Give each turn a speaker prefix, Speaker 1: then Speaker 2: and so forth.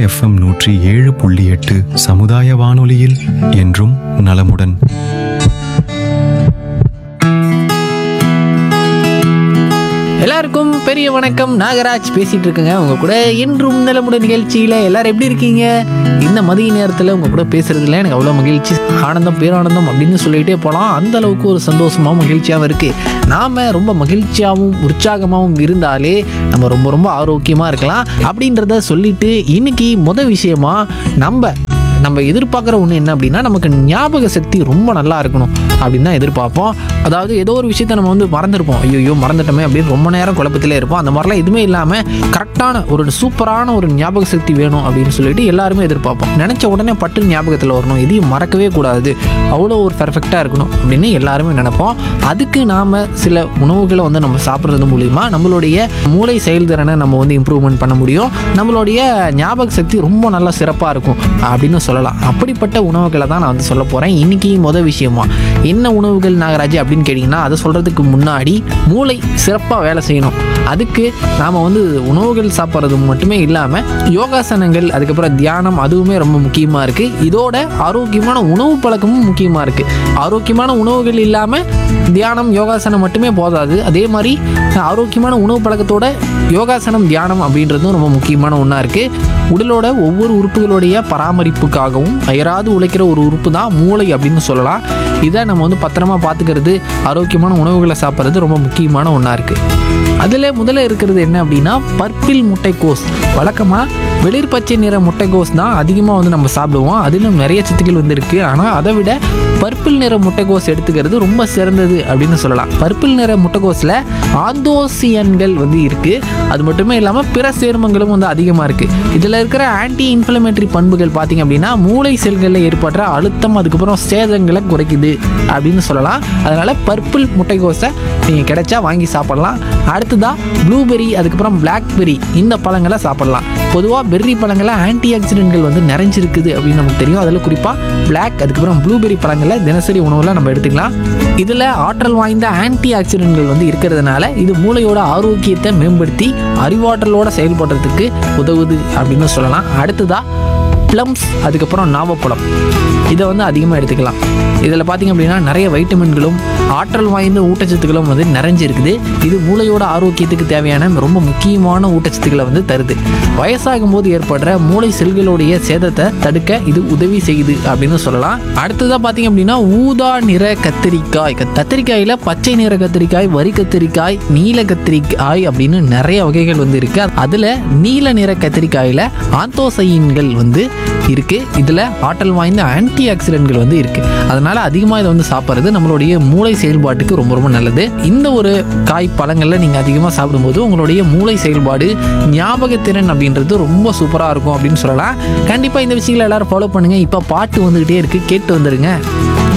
Speaker 1: FM நூற்றி ஏழு புள்ளி எட்டு சமுதாய வானொலியில் என்றும் நலமுடன்
Speaker 2: எல்லாருக்கும் பெரிய வணக்கம் நாகராஜ் பேசிட்டு இருக்கேங்க உங்க கூட இன்றும் நலமுடன் நிகழ்ச்சியில எல்லாரும் எப்படி இருக்கீங்க இந்த மதிய நேரத்தில் உங்க கூட பேசுறதுல எனக்கு அவ்வளோ மகிழ்ச்சி ஆனந்தம் பேரானந்தம் அப்படின்னு சொல்லிட்டே போகலாம் அந்த அளவுக்கு ஒரு சந்தோஷமாவும் மகிழ்ச்சியாகவும் இருக்கு நாம ரொம்ப மகிழ்ச்சியாகவும் உற்சாகமாகவும் இருந்தாலே நம்ம ரொம்ப ரொம்ப ஆரோக்கியமா இருக்கலாம் அப்படின்றத சொல்லிட்டு இன்னைக்கு முத விஷயமா நம்ம நம்ம எதிர்பார்க்குற ஒன்று என்ன அப்படின்னா நமக்கு ஞாபக சக்தி ரொம்ப நல்லா இருக்கணும் அப்படின்னு தான் எதிர்பார்ப்போம் அதாவது ஏதோ ஒரு விஷயத்த நம்ம வந்து மறந்துருப்போம் ஐயோ மறந்துட்டோமே அப்படின்னு ரொம்ப நேரம் குழப்பத்திலே இருப்போம் அந்த மாதிரிலாம் எதுவுமே இல்லாமல் கரெக்டான ஒரு சூப்பரான ஒரு ஞாபக சக்தி வேணும் அப்படின்னு சொல்லிட்டு எல்லாருமே எதிர்பார்ப்போம் நினச்ச உடனே பட்டு ஞாபகத்தில் வரணும் எதையும் மறக்கவே கூடாது அவ்வளோ ஒரு பெர்ஃபெக்டாக இருக்கணும் அப்படின்னு எல்லாருமே நினைப்போம் அதுக்கு நாம் சில உணவுகளை வந்து நம்ம சாப்பிட்றது மூலிமா நம்மளுடைய மூளை செயல்திறனை நம்ம வந்து இம்ப்ரூவ்மெண்ட் பண்ண முடியும் நம்மளுடைய ஞாபக சக்தி ரொம்ப நல்லா சிறப்பாக இருக்கும் அப்படின்னு சொல்லலாம் அப்படிப்பட்ட உணவுகளை தான் நான் வந்து சொல்ல போகிறேன் இன்னைக்கு மொதல் விஷயமா என்ன உணவுகள் நாகராஜ் அப்படின்னு கேட்டிங்கன்னா அதை சொல்கிறதுக்கு முன்னாடி மூளை சிறப்பாக வேலை செய்யணும் அதுக்கு நாம் வந்து உணவுகள் சாப்பிட்றது மட்டுமே இல்லாமல் யோகாசனங்கள் அதுக்கப்புறம் தியானம் அதுவுமே ரொம்ப முக்கியமாக இருக்குது இதோட ஆரோக்கியமான உணவு பழக்கமும் முக்கியமாக இருக்குது ஆரோக்கியமான உணவுகள் இல்லாமல் தியானம் யோகாசனம் மட்டுமே போதாது அதே மாதிரி ஆரோக்கியமான உணவு பழக்கத்தோட யோகாசனம் தியானம் அப்படின்றதும் ரொம்ப முக்கியமான ஒன்றா இருக்குது உடலோட ஒவ்வொரு உறுப்புகளுடைய பராமரிப்புக்காகவும் அயராது உழைக்கிற ஒரு உறுப்பு தான் மூளை அப்படின்னு சொல்லலாம் இதை நம்ம வந்து பத்திரமா பார்த்துக்கிறது ஆரோக்கியமான உணவுகளை சாப்பிட்றது ரொம்ப முக்கியமான ஒன்றா இருக்குது அதில் முதல்ல இருக்கிறது என்ன அப்படின்னா பர்பிள் முட்டைக்கோஸ் வழக்கமாக வெளிர் பச்சை நிற முட்டைக்கோஸ் தான் அதிகமாக வந்து நம்ம சாப்பிடுவோம் அதிலும் நிறைய சத்துக்கள் வந்து இருக்குது ஆனால் அதை விட பர்பிள் நிற முட்டைக்கோஸ் எடுத்துக்கிறது ரொம்ப சிறந்தது அப்படின்னு சொல்லலாம் பர்பிள் நிற முட்டைக்கோஸில் ஆந்தோசியன்கள் வந்து இருக்குது அது மட்டுமே இல்லாமல் பிற சேர்மங்களும் வந்து அதிகமாக இருக்குது இதில் இருக்கிற ஆன்டி இன்ஃப்ளமேட்டரி பண்புகள் பார்த்தீங்க அப்படின்னா மூளை செல்களில் ஏற்படுற அழுத்தம் அதுக்கப்புறம் சேதங்களை குறைக்குது அப்படின்னு சொல்லலாம் அதனால் பர்பிள் முட்டைக்கோஸை நீங்கள் கிடைச்சா வாங்கி சாப்பிடலாம் அடுத்ததாக ப்ளூபெர்ரி அதுக்கப்புறம் பிளாக்பெர்ரி இந்த பழங்களை சாப்பிடலாம் பொதுவாக பெர்ரி பழங்களில் ஆன்டி ஆக்சிடென்ட்கள் வந்து நிறைஞ்சிருக்குது அப்படின்னு நமக்கு தெரியும் அதில் குறிப்பாக பிளாக் அதுக்கப்புறம் ப்ளூபெர்ரி பழங்களை தினசரி உணவில் நம்ம எடுத்துக்கலாம் இதில் ஆற்றல் வாய்ந்த ஆன்டி ஆக்சிடென்ட்கள் வந்து இருக்கிறதுனால இது மூளையோட ஆரோக்கியத்தை மேம்படுத்தி அறிவாற்றலோட செயல்படுறதுக்கு உதவுது அப்படின்னு சொல்லலாம் அடுத்ததாக ப்ளம்ஸ் அதுக்கப்புறம் நாவப்பழம் இதை வந்து அதிகமாக எடுத்துக்கலாம் இதில் பார்த்தீங்க அப்படின்னா நிறைய வைட்டமின்களும் ஆற்றல் வாய்ந்த ஊட்டச்சத்துக்களும் வந்து நிறைஞ்சிருக்குது இது மூளையோட ஆரோக்கியத்துக்கு தேவையான ரொம்ப முக்கியமான ஊட்டச்சத்துக்களை வந்து தருது வயசாகும் போது ஏற்படுற மூளை செல்களுடைய சேதத்தை தடுக்க இது உதவி செய்யுது அப்படின்னு சொல்லலாம் அடுத்ததாக பார்த்தீங்க அப்படின்னா ஊதா நிற கத்திரிக்காய் க- கத்திரிக்காயில பச்சை நிற கத்திரிக்காய் வரி கத்திரிக்காய் நீல கத்திரிக்காய் அப்படின்னு நிறைய வகைகள் வந்து இருக்கு அதுல நீல நிற கத்திரிக்காயில ஆந்தோசைன்கள் வந்து இருக்கு இதுல ஆற்றல் வாய்ந்த ஆன்டி ஆக்சிடென்ட்கள் வந்து இருக்கு அதனால அதிகமாக இதை வந்து சாப்பிட்றது நம்மளுடைய மூளை செயல்பாட்டுக்கு ரொம்ப ரொம்ப நல்லது இந்த ஒரு காய் பழங்கள்ல நீங்க அதிகமாக சாப்பிடும்போது உங்களுடைய மூளை செயல்பாடு ஞாபகத்திறன் அப்படின்றது ரொம்ப சூப்பரா இருக்கும் அப்படின்னு சொல்லலாம் கண்டிப்பா இந்த விஷயங்களை எல்லாரும் ஃபாலோ பண்ணுங்க இப்போ பாட்டு வந்துகிட்டே இருக்கு கேட்டு வந்துருங்க